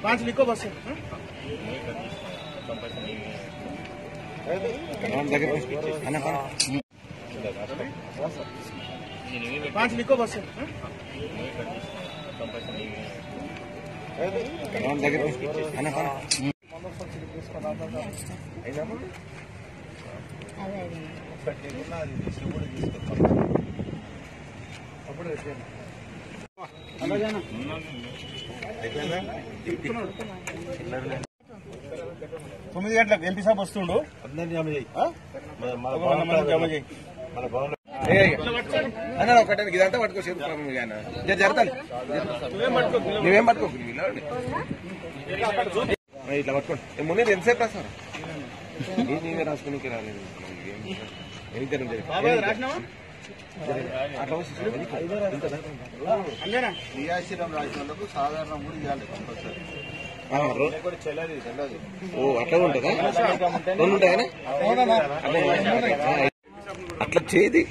पाँच लिखो बस हाँ? पाँच लिखो बस हाँ? తొమ్మిది గంటలకు ఎంపీ సాబ్ వస్తుండు అందరినీ జమ చేయి ఆ? మన- మన ఒక వంద మంది జమ చేయి మన భవనంలో అన్న ఒకటే ఇదంతా పట్టుకోసేపు జరుగుతాను నువ్వేం పట్టుకోకు ఇట్లా పట్టుకోండి ముందు ఎంతసేపు రాస్తారు ఏం నేనే రాసుకోనికి రాలేదు ఎన్నితరం బాబాయ్ రాసినావా అట్లా వస్తుంది అంతేనా క్రియాశీలం రాసిన వాళ్ళకు సాధారణ కూడా ఇవ్వాలి కంపల్సరీ కూడా చెల్లది చెల్లది ఓ అట్లా ఉంటుందా రెండు ఉంటాయనా అట్లా చేయది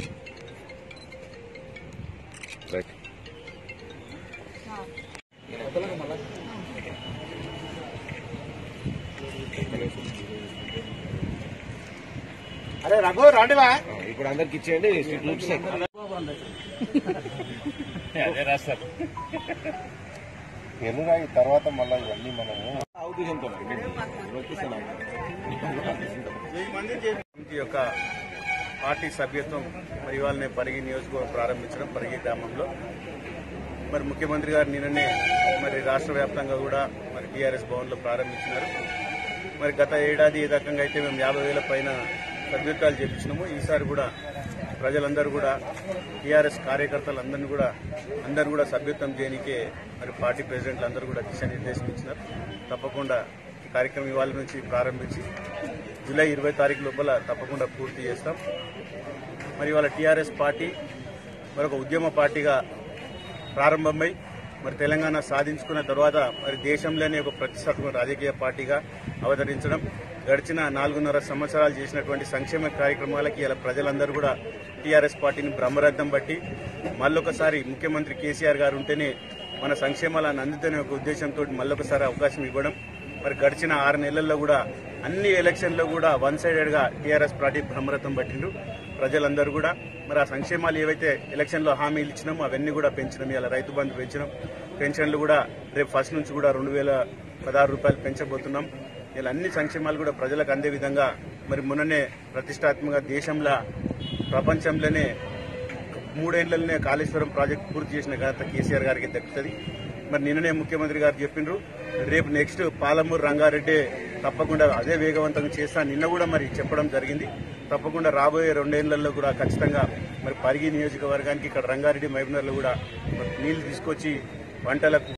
రైట్ అరే రఘు రాండివా ఇప్పుడు అందరికి ఇచ్చేయండి స్వీట్ చూపిస్తాయి తెలుగు తర్వాత మళ్ళీ ఇవన్నీ మనము ఉద్దేశంతో కమిటీ యొక్క పార్టీ సభ్యత్వం మరి ఇవాళనే పరిగి నియోజకవర్గం ప్రారంభించడం పరిగి గ్రామంలో మరి ముఖ్యమంత్రి గారు నిన్ననే మరి రాష్ట్ర వ్యాప్తంగా కూడా మరి టీఆర్ఎస్ భవన్లో ప్రారంభించినారు మరి గత ఏడాది ఏ రకంగా అయితే మేము యాభై వేల పైన సభ్యత్వాలు చేపించినాము ఈసారి కూడా ప్రజలందరూ కూడా టీఆర్ఎస్ కార్యకర్తలందరినీ కూడా అందరూ కూడా సభ్యత్వం చేయనికే మరి పార్టీ ప్రెసిడెంట్లు అందరూ కూడా దిశానిర్దేశం ఇచ్చినారు తప్పకుండా ఈ కార్యక్రమం ఇవాళ నుంచి ప్రారంభించి జూలై ఇరవై తారీఖు లోపల తప్పకుండా పూర్తి చేస్తాం మరి ఇవాళ టీఆర్ఎస్ పార్టీ మరొక ఉద్యమ పార్టీగా ప్రారంభమై మరి తెలంగాణ సాధించుకున్న తర్వాత మరి దేశంలోనే ఒక ప్రతిష్టాత్మక రాజకీయ పార్టీగా అవతరించడం గడిచిన నాలుగున్నర సంవత్సరాలు చేసినటువంటి సంక్షేమ కార్యక్రమాలకి ఇలా ప్రజలందరూ కూడా టీఆర్ఎస్ పార్టీని బ్రహ్మరథం బట్టి మళ్ళొకసారి ముఖ్యమంత్రి కేసీఆర్ గారు ఉంటేనే మన సంక్షేమాలను అందుతనే ఒక ఉద్దేశంతో మళ్ళొకసారి అవకాశం ఇవ్వడం మరి గడిచిన ఆరు నెలల్లో కూడా అన్ని ఎలక్షన్లో కూడా వన్ సైడెడ్ గా టీఆర్ఎస్ పార్టీ బ్రహ్మరథం పట్టిండ్రు ప్రజలందరూ కూడా మరి ఆ సంక్షేమాలు ఏవైతే ఎలక్షన్లో హామీలు ఇచ్చినామో అవన్నీ కూడా పెంచడం ఇలా రైతు బంధు పెంచడం పెన్షన్లు కూడా రేపు ఫస్ట్ నుంచి కూడా రెండు వేల పదహారు రూపాయలు పెంచబోతున్నాం ఇలా అన్ని సంక్షేమాలు కూడా ప్రజలకు అందే విధంగా మరి మొన్ననే ప్రతిష్టాత్మక దేశంలో ప్రపంచంలోనే మూడేళ్లనే కాళేశ్వరం ప్రాజెక్టు పూర్తి చేసిన ఘనత కేసీఆర్ గారికి దక్కుతుంది మరి నిన్ననే ముఖ్యమంత్రి గారు చెప్పిండ్రు రేపు నెక్స్ట్ పాలమూరు రంగారెడ్డి తప్పకుండా అదే వేగవంతంగా చేస్తా నిన్న కూడా మరి చెప్పడం జరిగింది తప్పకుండా రాబోయే రెండేళ్లలో కూడా ఖచ్చితంగా మరి పరిగి నియోజకవర్గానికి ఇక్కడ రంగారెడ్డి మహబూబ్నగర్లో కూడా మరి నీళ్లు తీసుకొచ్చి పంటలకు